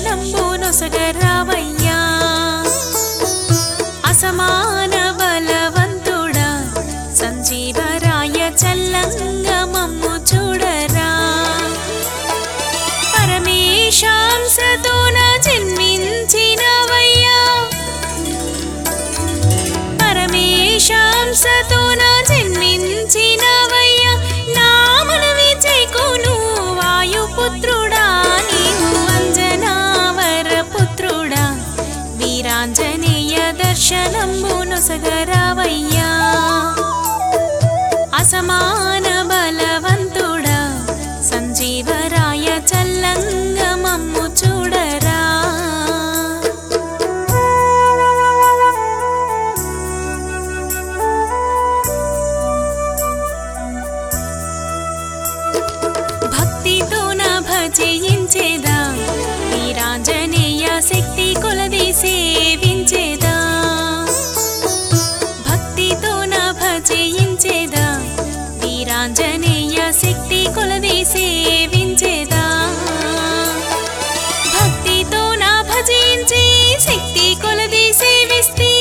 దర్శనంబు నొసగరావయ్యా అసమాన బలవంతుడా సంజీవరాయ చల్లంగా మమ్ము చూడరా పరమేశాంసతోన జన్మించినవయ్యా పరమేశాంసతోన జన్మించినవయ్యా నా మనవి చేకును వాయుపుత్రుడా నీవు అంజనావర పుత్రుడా వీరాంజనేయ దర్శనంబు నొసగరావయ్యా అసమాన బలవంతుడా సంజీవరాయ చల్లంగా మమ్ము చూడరా భక్తితో నా భజయించేదా వీరాంజనేయ శక్తి కొలది సేవించేదా భక్తితో నా భజయించేదా వీరాంజనేయ శక్తి కొలది సేవించేదా భక్తితో నా భజించి శక్తి కొలది సేవిస్తే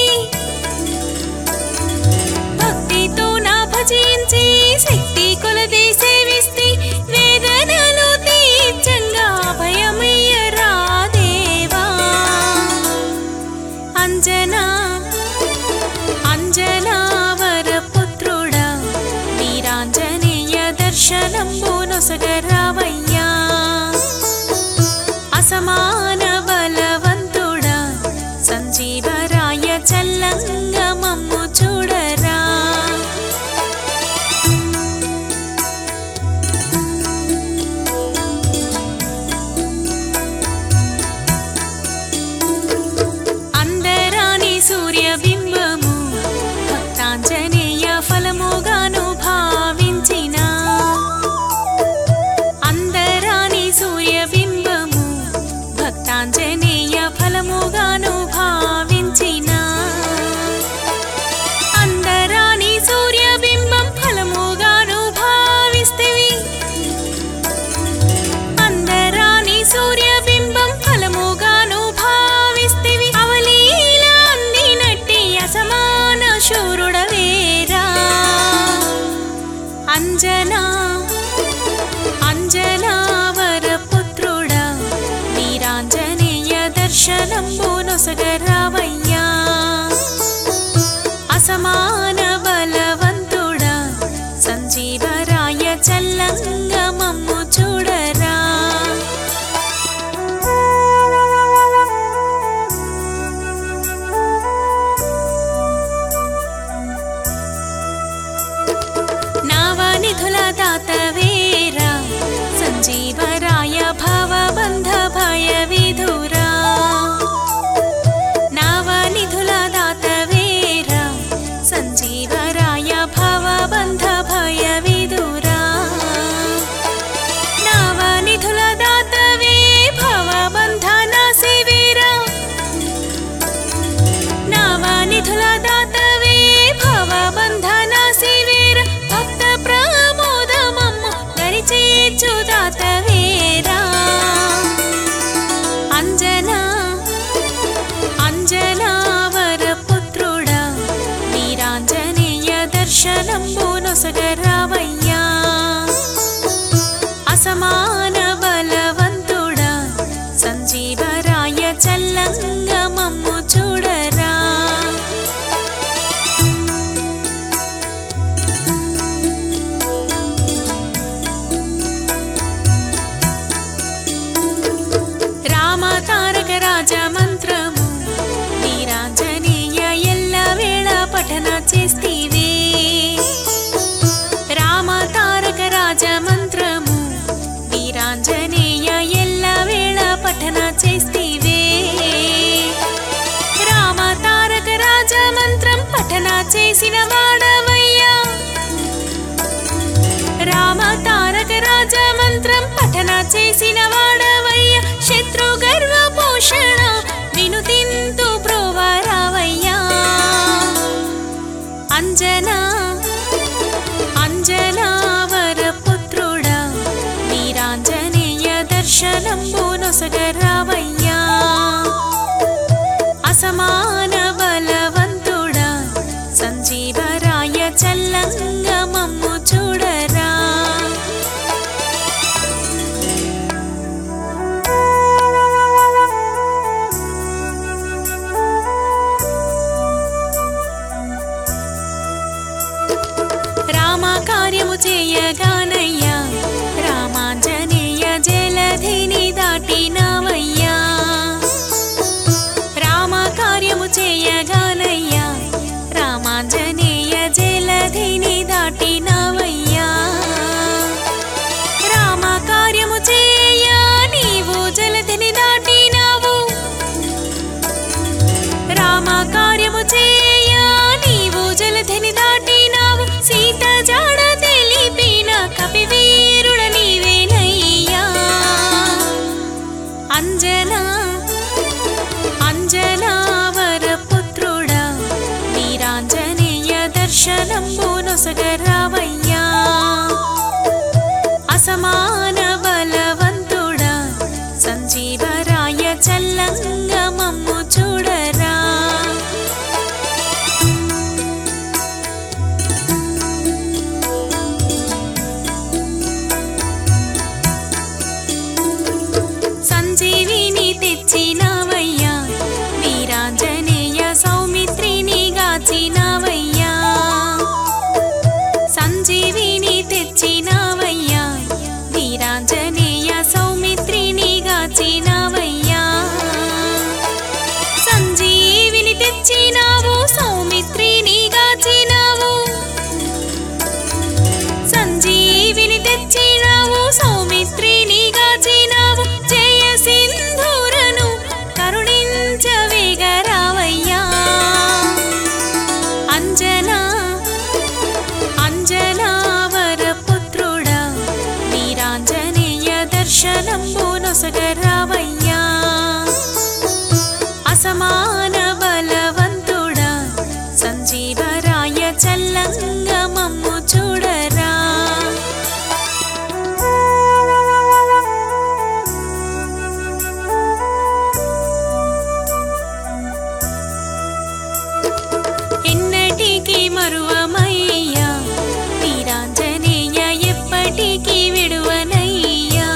భక్తితో నా భజించి శక్తి కొలది సేవిస్తే వేదనలు తీర్చంగా భయమయ్యరా దేవా అంజనా అంజనావర పుత్రుడా వీరాంజనేయ దర్శనంబు నొసగరావయ్యా అసమాన బలవంతుడా సంజీవరాయ చల్లంగా మమ్ము చూడరా అందరాని సూర్యబింబము భక్తాంజనేయ ఫలముగాను భావించిన అందరాని సూర్యబింబము భక్తాంజనేయ ఫలముగాను భావించిన అందరాని సూర్యబింబం ఫలముగాను భావిస్తేవి అందరాని సూర్యబింబం ఫలముగాను భావిస్తేవి అవలీల అందినట్టి అసమాన శూరుడవేరా అంజనా అంజనావర పుత్రుడా వీరాంజనేయ దర్శనంబు నొసగరావయ్యా అసమాన బలవంతుడా సంజీవరాయ చల్లంగా మమ్ము చూడరా నావనిధుల దాతవేరా సంజీవరాయ భవబంధ భయ విధురా నావనిధుల దాతవేరా సంజీవరాయ భవబంధ భయ విధురా నావనిధుల దాతవే భవబంధన శివిరా నావనిధుల దాతవే భవబంధన శివిర భక్త ప్రమోదమమ్మ దరిచేచు దాతవేరా అంజనా అంజనావర పుత్రుడా వీరాంజనేయ దర్శనంబు నొసగరావయ్యా అసమాన బలవంతుడా సంజీవరాయ చల్లంగా మమ్ము చూడరా రామ తారక రాజ మంత్రము వీరాంజనేయ ఎల్ల వేళ పఠన చేస్తీవే రామ తారక రాజ మంత్రము వీరాంజనేయ ఎల్ల వేళ పఠన చేస్తీవే రామ తారక రాజ మంత్రం పఠన చేసిన వాడవయ్యా రామ తారక రాజ మంత్రం పఠన చేసిన వాడవయ్య శత్రు గర్వ పోషణ వినుతింతు ప్రోవరావయ్యా అంజనా అంజనావర పుత్రుడా వీరాంజనేయ దర్శనంబు నొసగరావయ్యా అంజనా అంజనావర పుత్రుడా వీరాంజనేయ దర్శనంబు నొసగరావయ్యా అసమాన బలవంతుడా సంజీవరాయ చల్లంగ మమ్ము చూడరా సంజీవిని తెచ్చినావయ్యా వీరాంజనేయ సౌమిత్రిని గాచినావయ్యా సంజీవిని తెచ్చినావయ్యా వీరాంజనేయ సౌమిత్రిని గాచినావయ్యా సంజీవిని తెచ్చినావు సౌమిత్రిని గాచినావు సంజీవిని తెచ్చినావు సౌమిత్రిని గాచినావు జయ సింధూరను కరుణించవేగరావయ్యా అంజనా అంజనావర పుత్రుడా వీరాంజనేయ దర్శనంబు నొసగరావయ్యా అసమాన బలవంతుడా సంజీవరాయ చల్లంగ మమ్ము చూడరా ఎన్నటికీ మరువమయ్యా వీరాంజనేయ ఎప్పటికీ విడువనయ్యా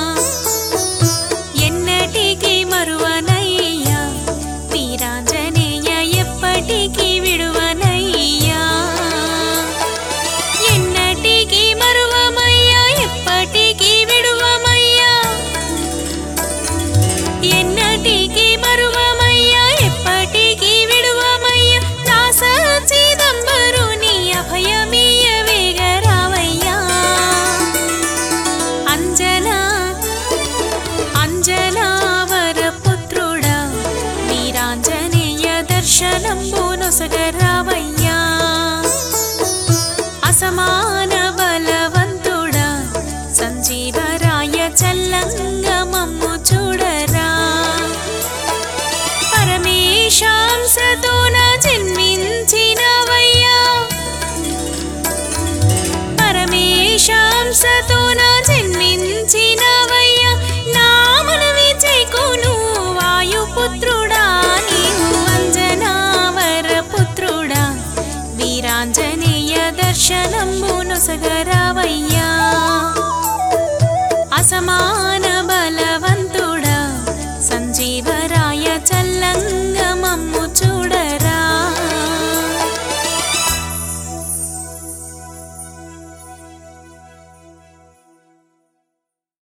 ఎన్నటికీ మరువనయ్యా వీరాంజనేయ ఎప్పటికీ విడువనయ్యా ఎన్నటికీ మరువమయ్యా ఎప్పటికీ విడువమయ్యా ఎన్నటికీ మరువమయ్యా ఎప్పటికీ విడువమయ్యా దాస చిదంబరుని అభయమీయ వేగరావయ్యా అంజనా అంజనావర పుత్రుడా వీరాంజనేయ దర్శనంబు నొసగరావయ్యా అసమాన బలవంతుడా సంజీవరాయ చల్లంగ మమ్ము చూడరా పరమేశాంసతోన జన్మించినవయ్యా పరమేశాంసతోన జన్మించినవయ్యా నా మనవి చేకును వాయుపుత్రుడా నీవు అంజనావర పుత్రుడా వీరాంజనేయ దర్శనంబు నొసగరావయ్యా అసమాన బల